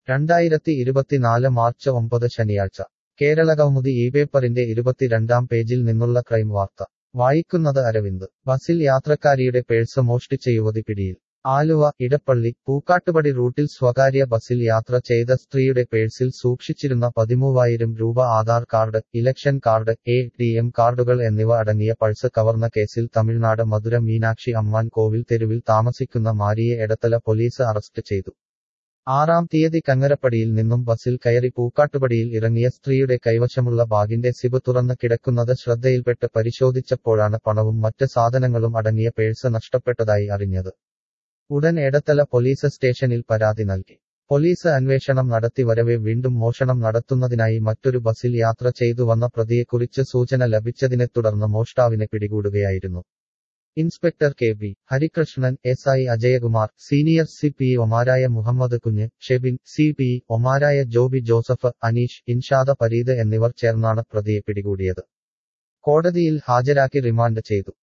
രണ്ടായിരത്തി ഇരുപത്തിനാല് മാർച്ച് ഒമ്പത് ശനിയാഴ്ച കേരളകൗമുദി ഈ പേപ്പറിന്റെ ഇരുപത്തിരണ്ടാം പേജിൽ നിന്നുള്ള ക്രൈം വാർത്ത വായിക്കുന്നത് അരവിന്ദ് ബസിൽ യാത്രക്കാരിയുടെ പേഴ്സ് മോഷ്ടിച്ച യുവതി പിടിയിൽ ആലുവ ഇടപ്പള്ളി പൂക്കാട്ടുപടി റൂട്ടിൽ സ്വകാര്യ ബസിൽ യാത്ര ചെയ്ത സ്ത്രീയുടെ പേഴ്സിൽ സൂക്ഷിച്ചിരുന്ന പതിമൂവായിരം രൂപ Aadhaar card election card A T M കാർഡുകൾ എന്നിവ അടങ്ങിയ പൾസ് കവർന്ന കേസിൽ തമിഴ്നാട് മധുര മീനാക്ഷി അമ്മാൻ കോവിൽ തെരുവിൽ താമസിക്കുന്ന മാരിയെ എടത്തല പോലീസ് അറസ്റ്റ് ചെയ്തു ആറാം തീയതി കങ്ങരപ്പടിയിൽ നിന്നും ബസിൽ കയറി പൂക്കാട്ടുപടിയിൽ ഇറങ്ങിയ സ്ത്രീയുടെ കൈവശമുള്ള ബാഗിന്റെ സിബ് തുറന്ന് കിടക്കുന്നത് ശ്രദ്ധയിൽപ്പെട്ട് പരിശോധിച്ചപ്പോഴാണ് പണവും മറ്റ് സാധനങ്ങളും അടങ്ങിയ പേഴ്സ് നഷ്ടപ്പെട്ടതായി അറിഞ്ഞത് ഉടൻ എടത്തല പോലീസ് സ്റ്റേഷനിൽ പരാതി നൽകി പോലീസ് അന്വേഷണം നടത്തി വരവെ വീണ്ടും മോഷണം നടത്തുന്നതിനായി മറ്റൊരു ബസിൽ യാത്ര ചെയ്തു വന്ന പ്രതിയെക്കുറിച്ച് സൂചന ലഭിച്ചതിനെ തുടർന്ന് മോഷ്ടാവിനെ പിടികൂടുകയായിരുന്നു inspector K B Harikrishnan S I Ajayakumar senior C P ഒമാരായ മുഹമ്മദ് കുഞ്ഞ് ഷെബിൻ സി പി ഒമാരായ ജോബി ജോസഫ് അനീഷ് ഇൻഷാദ പരീദ് എന്നിവർ ചേർന്നാണ് പ്രതിയെ പിടികൂടിയത് കോടതിയിൽ ഹാജരാക്കി റിമാൻഡ് ചെയ്തു